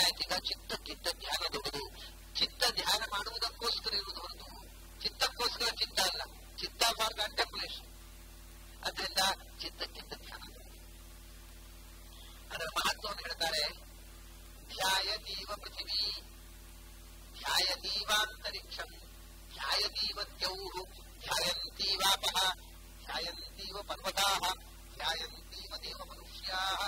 ಯಾಕೀಗ ಚಿತ್ತಕ್ಕಿಂತ ಧ್ಯಾನ ದೊಡ್ಡದು ಚಿತ್ತ ಧ್ಯಾನ ಮಾಡುವುದಕ್ಕೋಸ್ಕರ ಇರುವುದು ಹೊರತು ಚಿತ್ತಕ್ಕೋಸ್ಕರ ಚಿತ್ತ ಅಲ್ಲ ಚಿತ್ತ ಫಾರ್ ಕಂಟೆಂಪ್ಲೇಷನ್ ಅದರಿಂದ ಚಿತ್ತಕ್ಕಿಂತ ಧ್ಯಾನ ದೊಡ್ಡದು ಅದರ ಮಹತ್ವವನ್ನು ಹೇಳ್ತಾರೆ ಧ್ಯಾಯತೀವ ಪೃಥಿವೀ ಧ್ಯಾಯತೀವಾಂತರಿಕ್ಷಂ ಧ್ಯಾಯತೀವ ದ್ಯೌಃ ಧ್ಯಾಯಂತೀವಾಪಃ ಧ್ಯಾಯಂತೀವ ಪರ್ವತಾಃ ಧ್ಯಾಯಂತೀವ ದೇವ ಮನುಷ್ಯಾಃ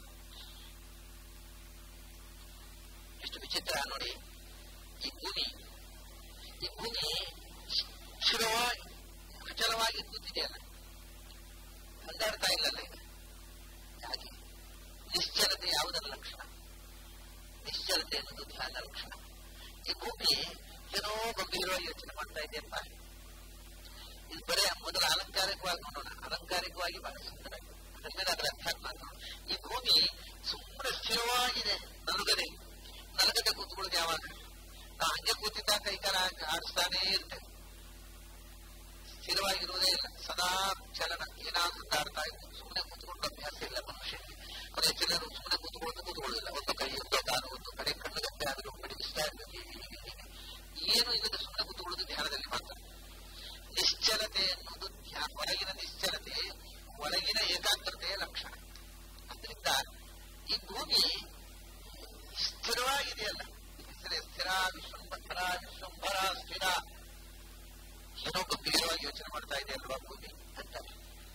ಎಷ್ಟು ವಿಚಿತ್ರ ನೋಡಿ ಈ ಭೂಮಿ ಈ ಭೂಮಿ ಸ್ಥಿರವಾಗಿ ಅಚಲವಾಗಿ ಕೂತಿದೆಯಲ್ಲ ಹೊಂದಾಡ್ತಾ ಇಲ್ಲಲ್ಲ ಈಗ ಯಾಕೆ ನಿಶ್ಚಲತೆ ಯಾವುದರ ಲಕ್ಷಣ ನಿಶ್ಚಲತೆ ಎನ್ನುವುದು ಧ್ಯಾನ ಲಕ್ಷಣ ಈ ಭೂಮಿ ಏನೋ ಗಂಭೀರವಾಗಿ ಯೋಚನೆ ಮಾಡ್ತಾ ಇದೆಯಪ್ಪ ಇದು ಬರೀ ಮೊದಲ ಅಲಂಕಾರಿಕವಾಗಿ ನೋಡೋಣ ಅಲಂಕಾರಿಕವಾಗಿ ಬಹಳ ಸುಂದರ ಅದರ ಮೇಲೆ ಅದರ ಅಧ್ಯಾತ್ಮ ನೋಡೋಣ ಈ ಭೂಮಿ ಸುಮ್ಮನೆ ಸ್ಥಿರವಾಗಿದೆ ನಲಗದೆ ನಲಗದೆ ಕೂತ್ಕೊಳ್ಳೋದು ಯಾವಾಗ ನಾವು ಹಂಗೆ ಕೂತಿದ್ದಾಗ ಕೈಕಾಲ ಆಡಿಸ್ತಾನೇ ಇರ್ತೇವೆ ಸ್ಥಿರವಾಗಿರುವುದೇ ಇಲ್ಲ ಸದಾ ಚಲನ ಏನಾದ್ರೂ ಆಡ್ತಾ ಇದ್ದು ಸುಮ್ಮನೆ ಕೂತ್ಕೊಂಡು ಅಭ್ಯಾಸ ಇಲ್ಲ ಮನುಷ್ಯನಿಗೆ ಅದೇ ಜನರು ಸುಮ್ಮನೆ ಕೂತ್ಕೊಂಡು ಕೂತ್ಕೊಳ್ಳೋದಿಲ್ಲ ಒಂದು ಕೈ ಒಂದು ಕಾಲು ಒಂದು ಕಡೆ ಕಣ್ಣುಗಟ್ಟೆ ಆದರೂ ಮಡಿಗಿಸ್ತಾ ಇರ್ತದೆ ಹೀಗೆ ಹೀಗೆ ಏನು ಇಲ್ಲದೆ ಸುಮ್ಮನೆ ಕೂತ್ಕೊಳ್ಳೋದು ಧ್ಯಾನದಲ್ಲಿ ಮಾತ್ರ ನಿಶ್ಚಲತೆ ಎನ್ನುವುದು ಧ್ಯಾನ ಹೊರಗಿನ ನಿಶ್ಚಲತೆ ಒಳಗಿನ ಏಕಾಗ್ರತೆಯ ಲಕ್ಷಣ ಅದರಿಂದ ಈ ಭೂಮಿ ಸ್ಥಿರವಾಗಿದೆಯಲ್ಲ ಹೆಸರೇ ಸ್ಥಿರ ವಿಶ್ವಂಭರ ವಿಶ್ವಂಭರ ಸ್ಥಿರ ಏನೋ ಗಂಭೀರವಾಗಿ ಯೋಚನೆ ಮಾಡ್ತಾ ಇದೆ ಅಲ್ವಾ ಭೂಮಿ ಅಂತಾರೆ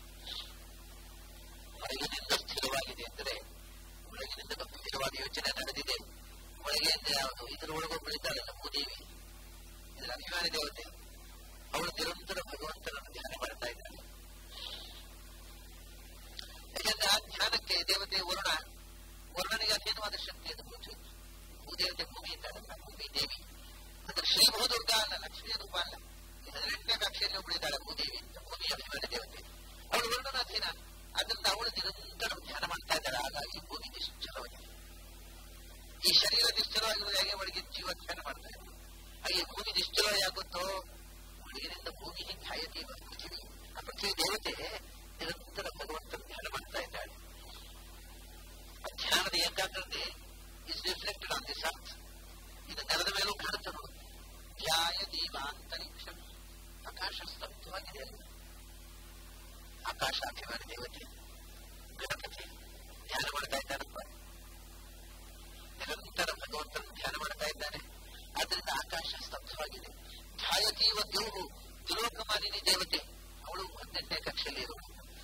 ಹೊರಗಿನಿಂದ ಸ್ಥಿರವಾಗಿದೆ ಅಂದರೆ ಒಳಗಿನಿಂದ ಗಂಭೀರವಾದ ಯೋಚನೆ ನಡೆದಿದೆ ಒಳಗೆಯಿಂದ ಯಾವುದು ಇದರ ಒಳಗೊಬ್ಬ ಬೆಳಿತಾಳಲ್ಲ ಭೂದೇವಿ ಇದರ ಅಭಿಮಾನಿ ದೇವತೆ ಅವಳು ನಿರಂತರ ಭಗವಂತನನ್ನು ಧ್ಯಾನ ಮಾಡ್ತಾ ಇದ್ದಾಳೆ ಯಾಕಂದ್ರೆ ಆ ಧ್ಯಾನಕ್ಕೆ ದೇವತೆ ವರುಣ ವರುಣನಿಗೆ ಅಧೀನವಾದ ಶಕ್ತಿ ಅದು ಪೃಥ್ವಿ ಭೂದೇವತೆ ಭೂಮಿ ಇದ್ದಾಳಲ್ಲ ಭೂಮಿ ದೇವಿ ಅಂದ್ರೆ ಶ್ರೀ ಭೂದುರ್ಗ ಅಲ್ಲ ಲಕ್ಷ್ಮೀ ರೂಪ ಅಲ್ಲ ಹದಿನೆಂಟನೇ ಕಕ್ಷೆಯಲ್ಲಿ ಒಬ್ಬಳಿದ್ದಾಳೆ ಭೂದೇವಿ ಅಂತ ಭೂಮಿ ಅಭಿಮಾನ ದೇವತೆ ಅವಳು ವರುಣನ ಅಧೀನ ಅದರಿಂದ ಅವಳು ನಿರಂತರ ಧ್ಯಾನ ಮಾಡ್ತಾ ಇದ್ದಾಳೆ ಹಾಗಾಗಿ ಭೂಮಿ ನಿಶ್ಚಲವಾಗಿದೆ ಈ ಶರೀರ ನಿಶ್ಚಲವಾಗಿರುವುದು ಹೇಗೆ ಒಳಗೆ ಜೀವ ಧ್ಯಾನ ಮಾಡ್ತಾ ಇದ್ದಾರೆ ಹಾಗೆ ಭೂಮಿ ನಿಶ್ಚಲವಾಗುತ್ತೋ ಒಳಗಿನಿಂದ ಭೂಮಿ ಧ್ಯಾಯತಿ ಪೃಥ್ವಿ ಆ ಪೃಥ್ವಿ ದೇವತೆ ನಿರಂತರ ಭಗವಂತನ ಧ್ಯಾನ ಮಾಡ್ತಾ ಇದ್ದಾಳೆ ಆ ಧ್ಯಾನದ ಏಕಾಗ್ರತೆ is reflected on this earth ಇದು ನೆಲದ ಮೇಲೂ ಕಾಣುತ್ತೆ ನೋಡಿ ಧ್ಯಾಯ ದೀಪ ಅಂತರಿಕ್ಷ ಆಕಾಶ ಸ್ತಬ್ಧವಾಗಿದೆ ಅಲ್ಲ ಆಕಾಶ ಅಭಿಮಾನಿ ದೇವತೆ ಗಣಪತಿ ಧ್ಯಾನ ಮಾಡ್ತಾ ಇದ್ದಾರಪ್ಪ ನಿರಂತರ ಭಗವಂತನ ಧ್ಯಾನ ಮಾಡ್ತಾ ಇದ್ದಾನೆ ಆದ್ರಿಂದ ಆಕಾಶ ಸ್ತಬ್ಧವಾಗಿದೆ ಧ್ಯಾಯತೀವ ದೇವು ತ್ರಿಲೋಕಮಾಲಿನಿ ದೇವತೆ ಅವಳು ಹದಿನೆಂಟನೇ ಕಕ್ಷೆಯಲ್ಲಿ ಇರುವಳು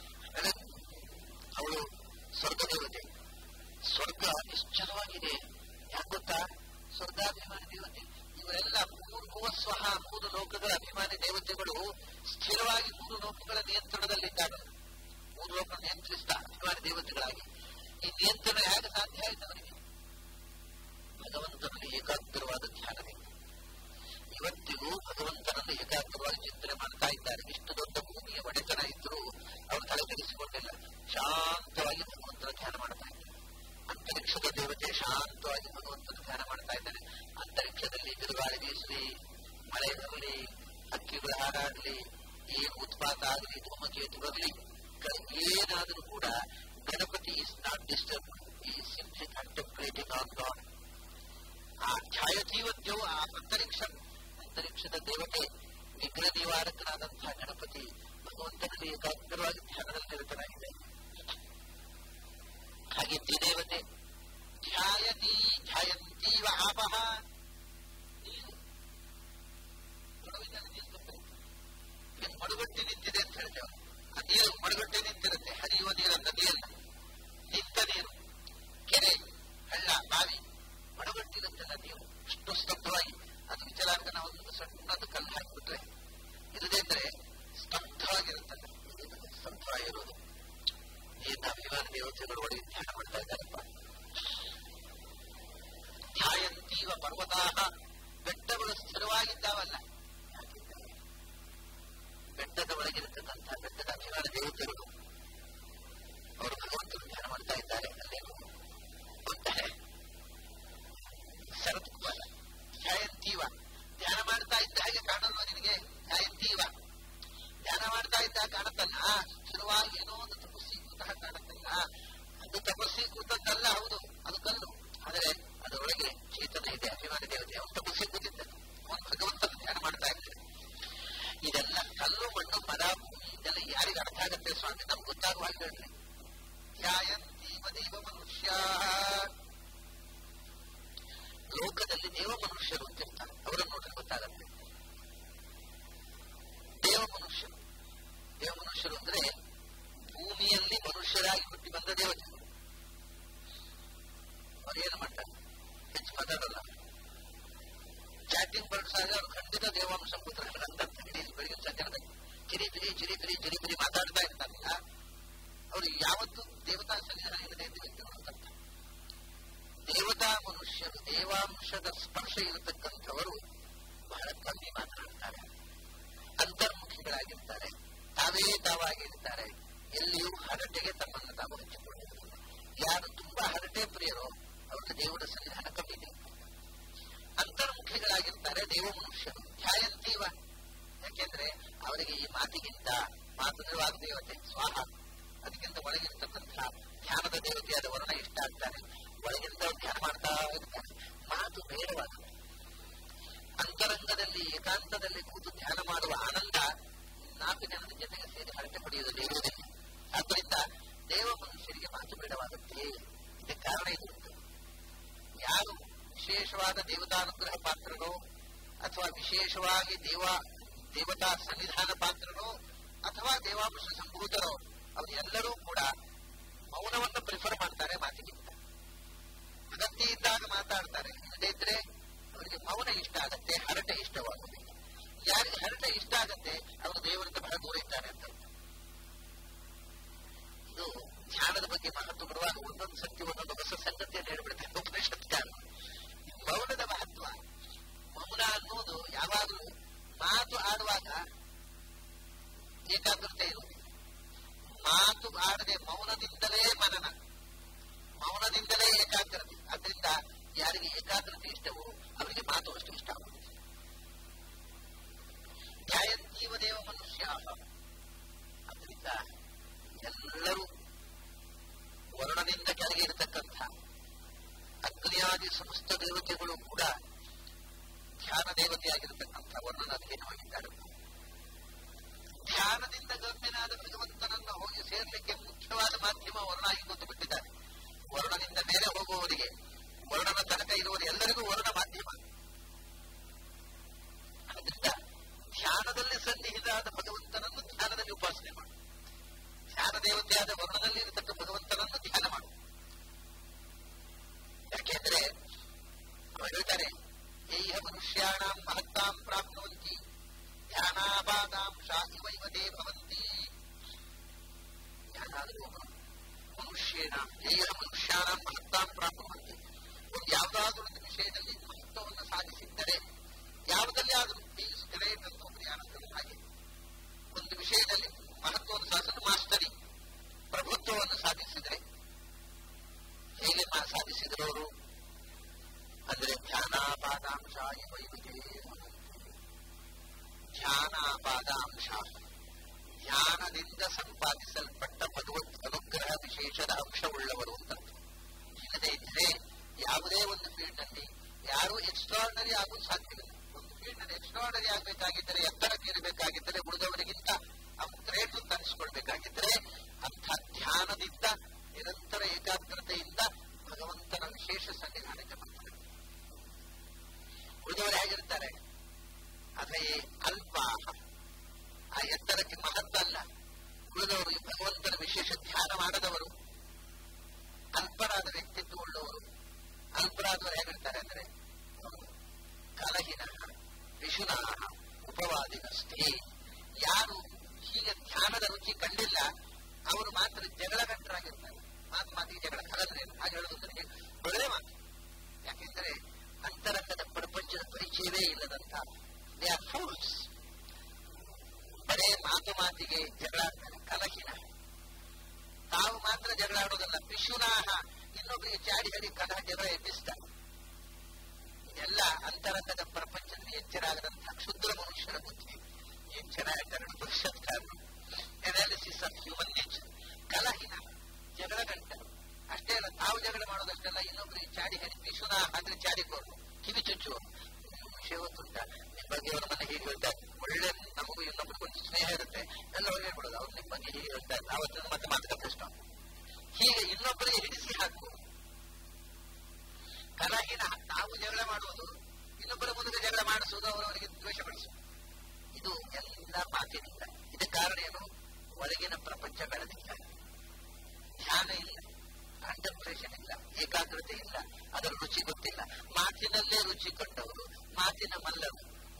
ಅವಳು ಸ್ವರ್ಗ ದೇವತೆ ಸ್ವರ್ಗ ನಿಶ್ಚಲವಾಗಿದೆ ಯಾಕೆ ಗೊತ್ತಾ ಸ್ವರ್ಗಾಭಿಮಾನಿ ದೇವತೆ ಇವರೆಲ್ಲ ಮೂರು ಸ್ವಹ ಮೂರು ಲೋಕಗಳ ಅಭಿಮಾನಿ ದೇವತೆಗಳು ಸ್ಥಿರವಾಗಿ ಮೂರು ಲೋಕಗಳ ನಿಯಂತ್ರಣದಲ್ಲಿದ್ದಾರೆ ಮೂರು ಲೋಕ ನಿಯಂತ್ರಿಸಿದ ಅಭಿಮಾನಿ ದೇವತೆಗಳಾಗಿ ಈ ನಿಯಂತ್ರಣ ಹೇಗೆ ಸಾಧ್ಯ ಆಯಿತು ಅವರಿಗೆ ಭಗವಂತನಲ್ಲಿ ಏಕಾಗ್ರವಾದ ಧ್ಯಾನವಿದೆ ಇವತ್ತಿಗೂ ಭಗವಂತನನ್ನು ಏಕಾಗ್ರವಾಗಿ ಚಿಂತನೆ ಮಾಡ್ತಾ ಇದ್ದಾರೆ ಇಷ್ಟು ದೊಡ್ಡ ಭೂಮಿಯ ಒಡೆತನ ಇದ್ರೂ ಅವರು ತಲೆ ಕೆಡಿಸಿಕೊಂಡಿಲ್ಲ ಶಾಂತವಾಗಿ ಭಗವಂತನ ಧ್ಯಾನ ಮಾಡ್ತಾ ಇದ್ದಾರೆ ಅಂತರಿಕ್ಷದ ದೇವತೆ ಶಾಂತವಾಗಿ ಭಗವಂತನ ಧ್ಯಾನ ಮಾಡ್ತಾ ಇದ್ದಾರೆ ಅಂತರಿಕ್ಷದಲ್ಲಿ ಬಿರುಗಾಳಿ ಬೀಸಲಿ ಮಳೆ ಬರಲಿ ಹಕ್ಕಿಗಳು ಹಾರಾಡಲಿ ಏನು ಉತ್ಪಾತ ಆಗಲಿ ಧೂಮಕೇತು ಬರಲಿ ಏನಾದರೂ ಕೂಡ ಗಣಪತಿ ಇಸ್ ನಾಟ್ ಡಿಸ್ಟರ್ಬ್ ಈ ಸಿಂಪ್ಲಿ ಕಂಟೆಂಪ್ಲೇಟಿಂಗ್ ಆನ್ ಗಾಡ್ ಆ ಛಾಯಜೀವದ್ಯವು ಆ ಅಂತರಿಕ್ಷ ಅಂತರಿಕ್ಷದ ದೇವತೆ ವಿಘ್ನ ನಿವಾರಕನಾದಂತಹ ಗಣಪತಿ ಭಗವಂತನಲ್ಲಿ ಏಕಾಗ್ರವಾಗಿ ಧ್ಯಾನದಲ್ಲಿ ನಿರತನಾಗಿದೆ ಹಾಗೆ ದೇವತೆ ಧ್ಯಾಯತಿ ಧ್ಯಾಯಂತೀವ ಆಪಹ ನೀರು ಕೊಡವಿನಲ್ಲಿ ನೀರು ತುಂಬಿರುತ್ತೆ ಇದು ಮಡುಗಟ್ಟೆ ನಿಂತಿದೆ ಅಂತ ಹೇಳ್ತೇವೆ ಆ ನೀರು ಮಡುಗಟ್ಟೆ ನಿಂತಿರುತ್ತೆ ಹರಿಯುವ ನೀರು ನದಿಯಲ್ಲ ನಿಂತ ನೀರು ಕೆರೆ ಹಳ್ಳ ಬಾವಿ ಮಡುಗಟ್ಟಿರುತ್ತಲ್ಲ ನೀರು ಅಷ್ಟು ಸ್ತಬ್ಧವಾಗಿ ಅದು ವಿಚಾರಾರ್ಥ ನಾವು ಒಂದು ಸಣ್ಣದು ಕಲ್ಲು ಹಾಕಿಬಿಟ್ರೆ ಇರದೇ ಇದ್ರೆ ಸ್ತಬ್ಧವಾಗಿರುತ್ತಲ್ಲ ಸ್ತಬ್ಧವಾಗಿರೋದು ನೀರಿನ ಅಭಿಮಾನ ದೇವತೆಗಳು ಒಳಗೆ ಧ್ಯಾನ ಮಾಡ್ತಾ ಇದ್ದಾರಪ್ಪ ಧ್ಯಾಯಂತೀವ ಪರ್ವತಾಹ ಬೆಟ್ಟಗಳು ಸ್ಥಿರವಾಗಿದ್ದಾವಲ್ಲ ಯಾಕಿದ್ದಾವೆ ಬೆಟ್ಟದ ಒಳಗಿರತಕ್ಕಂತಹ ಬೆಟ್ಟದ ಅಭಿಮಾನ ದೇವತೆಗಳು ಅವರು ಭಗವಂತನ ಧ್ಯಾನ ಮಾಡ್ತಾ ಇದ್ದಾರೆ ಅಲ್ಲೇನು ಗೊತ್ತಾರೆ ಶರತ್ ಕುಮಾರ ಧ್ಯಾಯಂತೀವ ಧ್ಯಾನ ಮಾಡ್ತಾ ಇದ್ದ ಹಾಗೆ ಕಾಣಲ್ವ ನಿನಗೆ ಧ್ಯಾಯಂತೀವ ಧ್ಯಾನ ಮಾಡ್ತಾ ಇದ್ದ ಕಾಣತ್ತಲ್ಲ ಶುರುವಾಗಿ ಏನೋ ಒಂದು ತಪಸ್ಸಿ ಕೂತ ಕಾಣತ್ತಲ್ಲ ಅದು ತಪಸ್ಸಿ ಕೂತದ್ದಲ್ಲ ಹೌದು ಅದು ಕಲ್ಲು ಆದರೆ ಅದರೊಳಗೆ ಮಾತಾಡ್ತಾ ಇದ್ರೆ ಅವ್ರು ಖಂಡಿತ ದೇವಾಂಶ ಪುತ್ರರಂತ ಹೇಳಿ ಬೆಳಗಿನ ಸಂಜೆ ಚಿರಿ ಪಿರಿ ಚಿರಿ ಪಿರಿ ಚಿರಿ ಪಿರಿ ಮಾತಾಡ್ತಾ ಇರ್ತಾರಲ್ಲ ಅವರು ಯಾವತ್ತೂ ದೇವತಾ ಸನ್ನಿಧಾನ ಇಲ್ಲದೆ ಇದ್ದು ವ್ಯಕ್ತಿಗಳು ಅಂತ ದೇವತಾ ಮನುಷ್ಯರು ದೇವಾಂಶದ ಸ್ಪರ್ಶ ಇರತಕ್ಕಂಥವರು ಬಹಳ ಕಮ್ಮಿ ಮಾತನಾಡ್ತಾರೆ ಅಂತರ್ಮುಖಿಗಳಾಗಿರ್ತಾರೆ ತಾವೇ ತಾವಾಗಿರ್ತಾರೆ ಎಲ್ಲಿಯೂ ಹರಟೆಗೆ ತಮ್ಮನ್ನು ತಾವು ಹಂಚಿಕೊಂಡಿರುವುದಿಲ್ಲ ಯಾರು ತುಂಬಾ ಹರಟೆ ಪ್ರಿಯರೋ ಅವರಿಗೆ ದೇವರ ಸನ್ನಿಧಾನ ಕಮ್ಮಿ ಇದೆ ಅಂತರ್ಮುಖಿಗಳಾಗಿರ್ತಾರೆ ದೇವ ಮನುಷ್ಯರು ಧ್ಯಾಯಂತೀವ ಯಾಕೆಂದ್ರೆ ಅವರಿಗೆ ಈ ಮಾತಿಗಿಂತ ಮಾತು ವಾಗ್ದೇವತೆ ಸ್ವಾಹ ಅದಕ್ಕಿಂತ ಒಳಗಿರ್ತಕ್ಕಂಥ ಧ್ಯಾನದ ದೇವತೆಯಾದ ವರ್ಣ ಇಷ್ಟ ಆಗ್ತಾರೆ ಒಳಗಿಂದ ಧ್ಯಾನ ಮಾಡ್ತಾ ಇರ್ತಾರೆ ಮಾತು ಬೇಡವಾಗಿದೆ ಅಂತರಂಗದಲ್ಲಿ ಏಕಾಂತದಲ್ಲಿ ಕೂತು ಧ್ಯಾನ ಮಾಡುವ ಆನಂದ ನಾಲ್ಕು ಜನದ ಜೊತೆಗೆ ಸೇರಿ ಹರಟೆ ಪಡೆಯುವುದಲ್ಲಿ ಇರುವುದಿಲ್ಲ ಆದ್ದರಿಂದ ದೇವ ಮನುಷ್ಯರಿಗೆ ಮಾತು ಬೇಡವಾಗುತ್ತೆ ಇದಕ್ಕೆ ಕಾರಣ ಇದು ಯಾರು ವಿಶೇಷವಾದ ದೇವತಾನುಗ್ರಹ ಪಾತ್ರರೋ ಅಥವಾ ವಿಶೇಷವಾಗಿ ದೇವ ದೇವತಾ ಸನ್ನಿಧಾನ ಪಾತ್ರರೋ ಅಥವಾ ದೇವಾಂಶ ಸಂಭೂತರೋ ಅವರು ಎಲ್ಲರೂ ಕೂಡ ಮೌನವನ್ನು ಪ್ರಿಫರ್ ಮಾಡ್ತಾರೆ ಮಾತಿಗಿಂತ ಅಗತ್ಯ ಇದ್ದಾಗ ಮಾತಾಡ್ತಾರೆ ಇಲ್ಲದೇ ಇದ್ರೆ ಅವರಿಗೆ ಮೌನ ಇಷ್ಟ ಆಗತ್ತೆ ಹರಟೆ ಇಷ್ಟವಾಗುವುದಿಲ್ಲ ಯಾರಿಗೆ ಹರಟೆ ಇಷ್ಟ ಆಗತ್ತೆ ಅವರು ದೇವರಿಂದ ಬಹಳ ದೂರ ಇದ್ದಾರೆ ಅಂತ ಇದು ಧ್ಯಾನದ ಬಗ್ಗೆ ಮಹತ್ವ ಬರುವಾಗ ಒಂದೊಂದು ಸತ್ಯ ಒಂದೊಂದು ಹೊಸ ಸಂಗತಿಯನ್ನು ಹೇಳ್ಬಿಡ್ತಾರೆ ಉಪನಿಷತ್ಕಾರ ಮೌನದ ಮಹತ್ವ ಮೌನ ಅನ್ನೋದು ಯಾವಾಗಲೂ ಮಾತು ಆಡುವಾಗ ಏಕಾಗ್ರತೆ ಇರುವುದಿಲ್ಲ ಮಾತು ಆಡದೆ ಮೌನದಿಂದಲೇ ಮನನ ಮೌನದಿಂದಲೇ ಏಕಾಗ್ರತೆ ಅದರಿಂದ ಯಾರಿಗೆ ಏಕಾಗ್ರತೆ ಇಷ್ಟವೋ ಅವರಿಗೆ ಮಾತು ಅಷ್ಟು ಇಷ್ಟ ಆಗುತ್ತದೆ ಧ್ಯಾಯಂತೀವ ದೇವ ಮನುಷ್ಯ ಅದರಿಂದ ಎಲ್ಲರೂ ವರ್ಣದಿಂದ ಕೆಳಗೆ ಇರತಕ್ಕಂಥ ಅಗ್ನಿಯಾದಿ ಸಮಸ್ತ ದೇವತೆಗಳು ಕೂಡ ಧ್ಯಾನ ದೇವತೆಯಾಗಿರತಕ್ಕಂಥ ವರ್ಣನ ಅಧೀನವಾಗಿದ್ದಾರೆ ಧ್ಯಾನದಿಂದ ಗಮ್ಯನಾದ ಭಗವಂತನನ್ನು ಹೋಗಿ ಸೇರ್ಲಿಕ್ಕೆ ಮುಖ್ಯವಾದ ಮಾಧ್ಯಮ ವರ್ಣ ಆಗಿ ಗೊತ್ತು ಬಿಟ್ಟಿದ್ದಾರೆ ವರ್ಣದಿಂದ ಮೇಲೆ ಹೋಗುವವರಿಗೆ ವರ್ಣನ ತನಕ ಇರುವವರು ಎಲ್ಲರಿಗೂ ವರ್ಣ ಮಾಧ್ಯಮ ಅದರಿಂದ ಧ್ಯಾನದಲ್ಲಿ ಸನ್ನಿಹಿತಾದ ಭಗವಂತನನ್ನು ಧ್ಯಾನದಲ್ಲಿ ಉಪಾಸನೆ ಮಾಡು ಧ್ಯಾನ ದೇವತೆಯಾದ ವರ್ಣದಲ್ಲಿ ಇರತಕ್ಕ ಭಗವಂತನನ್ನು ಧ್ಯಾನ ಮಾಡು ಯಾಕೆಂದ್ರೆ ಅವರು ಹೇಳ್ತಾರೆ ಏಹ ಮನುಷ್ಯಾಣಾಂ ಮಹತ್ತಾಂ ಪ್ರಾಪ್ನುವಂತಿ ಧ್ಯಾನಾಪಾದಾಂ ಶಾಹಿವೈವದೇ ಭವಂತಿ ಯಾರಾದರೂ ಒಬ್ಬರು ಮನುಷ್ಯನ ಏಹ ಮನುಷ್ಯಾಣಾಂ ಮಹತ್ತಾಂ ಪ್ರಾಪ್ನುವಂತಿ ಒಂದು ಯಾವುದಾದ್ರೂ ಒಂದು ವಿಷಯದಲ್ಲಿ ಮಹತ್ವವನ್ನು ಸಾಧಿಸಿದ್ದರೆ ಯಾವುದಲ್ಲಿ ಆದರೂ ಈಸ್ ಗ್ರೇಟ್ ಅಂತ ಒಬ್ಬರು ಯಾರಾದರೂ ಹಾಗೆ ಒಂದು ವಿಷಯದಲ್ಲಿ ಮಹತ್ವವನ್ನು ಸಾಧಿಸಲು ಮಾಸ್ತರಿ ಪ್ರಭುತ್ವವನ್ನು ಸಾಧಿಸಿದರೆ ಹೇಗೆ ಸಾಧಿಸಿದ್ರು ಅವರು ಅಂದ್ರೆ ಧ್ಯಾನಾಪಾದಾಂಶ ವೈವಿಧ್ಯ ಧ್ಯಾನಾಪಾದಾಂಶ ಧ್ಯಾನದಿಂದ ಸಂಪಾದಿಸಲ್ಪಟ್ಟ ಭಗವತ್ ಅನುಗ್ರಹ ವಿಶೇಷದ ಅಂಶವುಳ್ಳವರು ಅಂತ ಇಲ್ಲದೆ ಇದ್ರೆ ಯಾವುದೇ ಒಂದು ಫೀಲ್ಡ್ ನಲ್ಲಿ ಯಾರು ಎಕ್ಸ್ಟ್ರಾರ್ಡನರಿ ಆಗೋದು ಸಾಧ್ಯವಿಲ್ಲ ಒಂದು ಫೀಲ್ಡ್ ನಲ್ಲಿ ಎಕ್ಸ್ಟ್ರಾರ್ಡನರಿ ಆಗಬೇಕಾಗಿದ್ದರೆ ಎತ್ತರಕ್ಕೆ ಇರಬೇಕಾಗಿದ್ದರೆ ಉಳಿದವರಿಗಿಂತ ಗ್ರೇಟ್ ಅಂತ ಅನಿಸ್ಕೊಳ್ಬೇಕಾಗಿದ್ದರೆ ಅಂಥ ಧ್ಯಾನದಿಂದ ನಿರಂತರ ಏಕಾಗ್ರತೆಯಿಂದ ಭಗವಂತನ ವಿಶೇಷ ಸನ್ನಿಧಾನಕ್ಕೆ ಬರ್ತಾರೆ ಉಳಿದವರು ಹೇಗಿರ್ತಾರೆ ಅದೇ ಅಲ್ಪ ಆ ಎತ್ತರಕ್ಕೆ ಮಹತ್ವ ಅಲ್ಲ ಉಳಿದವರು ಈ ಭಗವಂತನ ವಿಶೇಷ ಧ್ಯಾನ ಮಾಡದವರು ಅಲ್ಪರಾದ ವ್ಯಕ್ತಿತ್ವ ಉಳ್ಳವರು ಅಲ್ಪರಾದವರು ಹೇಗಿರ್ತಾರೆ ಅಂದ್ರೆ ಕಲಹಿನ ವಿಷುನ ಉಪವಾದಿನಷ್ಟೇ ಯಾರು ಹೀಗೆ ಧ್ಯಾನದ ರುಚಿ ಕಂಡಿಲ್ಲ ಅವರು ಮಾತ್ರ ಜಗಳಗಟ್ಟರಾಗಿರ್ತಾರೆ ಮಾತು ಮಾತಿಗೆ ಜಗಳ ಹಾಗಾದ್ರೆ ಹಾಗೆ ಹೇಳೋದು ನನಗೆ ಒಳ್ಳೆ ಮಾತು ಯಾಕೆಂದ್ರೆ ಅಂತರಂಗದ ಪ್ರಪಂಚದ ಪರಿಚಯವೇ ಇಲ್ಲದಂತ ದೇ ಆರ್ ಫೂಲ್ಸ್ ಬರೇ ಮಾತು ಮಾತಿಗೆ ಜಗಳ ಆಡ್ತಾರೆ ಕಲಹಿನ ತಾವು ಮಾತ್ರ ಜಗಳ ಆಡೋದಲ್ಲ ಪಿಶುನಾಹ ಇನ್ನೊಬ್ಬರಿಗೆ ಚಾಡಿ ಹಡಿ ಕಲಹ ಜಗಳ ಎಬ್ಬಿಸ್ತಾರೆ ಇದೆಲ್ಲ ಅಂತರಂಗದ ಪ್ರಪಂಚದಲ್ಲಿ ಎಚ್ಚರ ಆಗದಂತಹ ಕ್ಷುದ್ರ ಮನುಷ್ಯರ ಬುದ್ಧಿ ಏನ್ ಚೆನ್ನಾಗಿ ಹೇಳ್ತಾರೆ ಪರಿಷತ್ಕಾರರು ಅನಾಲಿಸಿಸ್ ಆಫ್ ಹ್ಯೂಮನ್ ನೇಚರ್ ಕಲಹಿನ ಜಗಳ ಗಂಟರು ಅಷ್ಟೇ ಅಲ್ಲ ತಾವು ಜಗಳ ಮಾಡೋದಷ್ಟೆಲ್ಲ ಇನ್ನೊಬ್ಬರಿಗೆ ಚಾಡಿ ಹರಿ ಪಿಶುನ ಅಂದ್ರೆ ಚಾಡಿಕೋರು ಕಿವಿ ಚುಚ್ಚುವರು ವಿಷಯ ಗೊತ್ತುಂಟ ನಿಮ್ಮ ಬಗ್ಗೆ ಅವರ ಮನೆ ಹೀಗೆ ಹೇಳ್ತಾರೆ ಒಳ್ಳೆ ನಮಗೂ ಇನ್ನೊಬ್ಬರಿಗೂ ಒಂದು ಸ್ನೇಹ ಇರುತ್ತೆ ಎಲ್ಲ ಅವ್ರು ಹೇಳ್ಬಿಡೋದು ಅವ್ರು ನಿಮ್ಮ ಬಗ್ಗೆ ಹೀಗೆ ಹೇಳ್ತಾರೆ ಅವತ್ತು ಮತ್ತೆ ಮಾತುಕತೆ ಇಷ್ಟ ಹೀಗೆ ಇನ್ನೊಬ್ಬರಿಗೆ ಹಿಡಿಸಿ ಹಾಕು ಕಲಹಿನ ತಾವು ಜಗಳ ಮಾಡುವುದು ಇನ್ನೊಬ್ಬರ ಮುಂದೆ ಜಗಳ ಮಾಡಿಸುವುದು ಅವರವರಿಗೆ ದ್ವೇಷ ಪಡಿಸುವುದು ಇದು ಎಲ್ಲ ಮಾತಿನಿಂದ ಇದಕ್ಕೆ ಕಾರಣ ಏನು ಒಳಗಿನ ಪ್ರಪಂಚ ಬೆಳೆದಿಲ್ಲ ಧ್ಯಾನ ಇಲ್ಲ ಕಾಂಟಂಪ್ರೇಷನ್ ಇಲ್ಲ ಏಕಾಗ್ರತೆ ಇಲ್ಲ ಅದರ ರುಚಿ ಗೊತ್ತಿಲ್ಲ ಮಾತಿನಲ್ಲೇ ರುಚಿ ಕಂಡವರು ಮಾತಿನ ಮಲ್ಲರು